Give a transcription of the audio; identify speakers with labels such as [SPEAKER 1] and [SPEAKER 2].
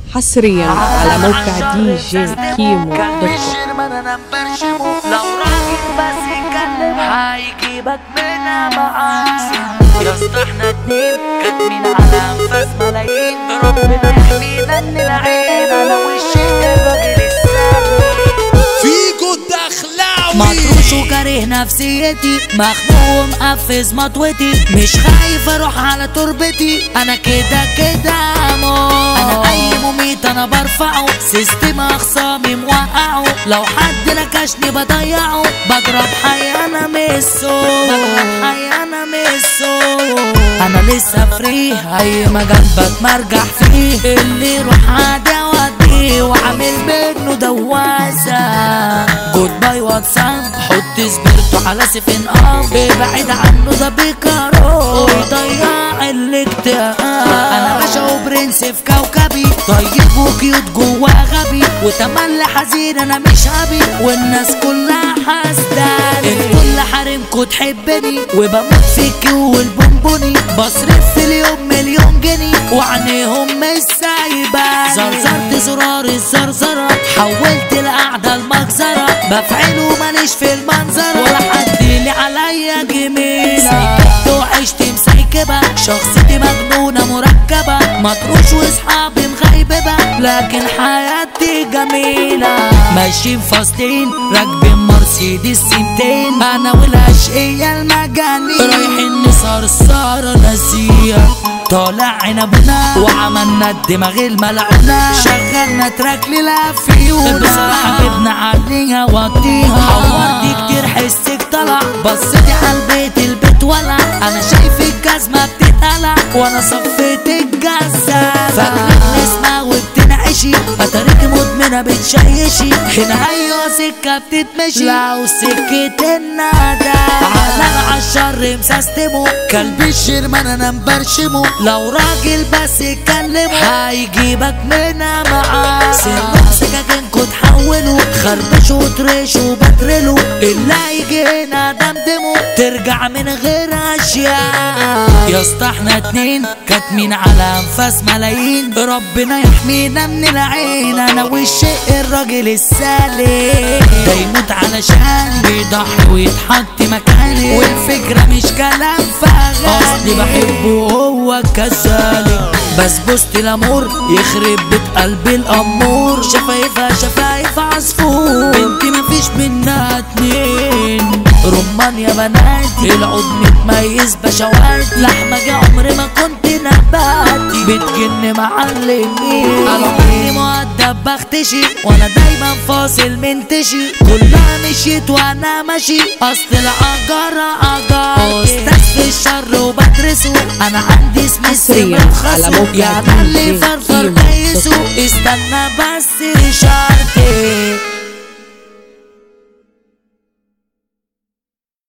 [SPEAKER 1] حصريا على موقع دي جي كيمو دوت كوم
[SPEAKER 2] كان ما انا برشمه لو راجل بس يتكلم هيجيبك منها معاه يا اسطى احنا اتنين كاتمين على انفاس ملايين ربنا يحمينا من العين انا وشي الراجل السالم
[SPEAKER 3] فيجو الدخلاوي
[SPEAKER 2] مطروش وكاره نفسيتي مخنوق مقفز مطوتي مش خايف اروح على تربتي انا كده كده موت انا اي مميت انا برفعه سيستم اخصامي موقعه لو حد نكشني بضيعه بضرب حي انا ميسو بضرب حي انا ميسو انا لسه فري اي مجال بتمرجح فيه اللي يروح عادي اوديه وعامل منه دواسه جود باي واتساب حط سبيرتو على سفن اب ابعد عنه ده بيكارو ويضيع الاكتئاب انا باشا وبرنس في كوكبي طيب وكيوت جوا غبي وتملي حزين انا مش غبي والناس كلها حاسداني الكل حارمكوا تحبني وبموت فيكي والبونبوني بصرف في اليوم مليون جنيه وعينيهم مش سايباني زرزرت زرار الزرزرة حولت القعدة المجزرة بفعله ماليش في المنظرة ولا حد لي عليا جميلة سكت وعشت مسيكبة شخصيتي مجنونة مركبة مطروش واصحابي مغيببة لكن حياتي جميلة ماشيين فاصلين راكبين مرسيدس سنتين انا والاشقية المجانين رايحين نصرصر نسيه طالع عنبنا وعملنا الدماغ الملعونة شغلنا تراك للافيونا بصراحة جبنا عليها وطيها حورتي كتير حسك طلع بصيتي على البيت البيت ولع انا شايف الجزمة بتتقلع وانا صفيت الجزة فاكرك نسمع وبتنعشي اتاريك مدمنة بتشيشي هنا ايوه سكة بتتمشي لو سكة الندى على الشر مسستمه كلب الشرمان انا مبرشمه لو راجل بس يكلمه هيجيبك منها معاه سنهم سكاكينكوا تحولوا خربشوا وترشوا وبترلوا اللي هيجي هنا دمدمه ترجع من غير اشياء يا اسطى احنا اتنين كاتمين على انفاس ملايين ربنا يحمينا من العين انا والشق الراجل السالم ده يموت علشان بيضحي ويتحط مكاني والفكرة مش كلام فاغي اصلي بحبه هو كذلك بس بوست الامور يخرب بيت قلبي الامور شفايفها شفايف عصفور بنتي مفيش منها اتنين رمان يا بناتي العود متميز بشوات لحمة جا عمري ما كنت نباتي بتجن معلمين انا عمري مؤدب بختشي وانا دايما فاصل منتشي كلها مشيت وانا ماشي اصل العجرة عجرة استاذ في الشر وبدرسه انا عندي اسم
[SPEAKER 1] حصرياً على موقع
[SPEAKER 2] يعني اللي
[SPEAKER 1] DJ
[SPEAKER 2] فرفر
[SPEAKER 1] كيمو.
[SPEAKER 2] كيسه استنى بس شرطي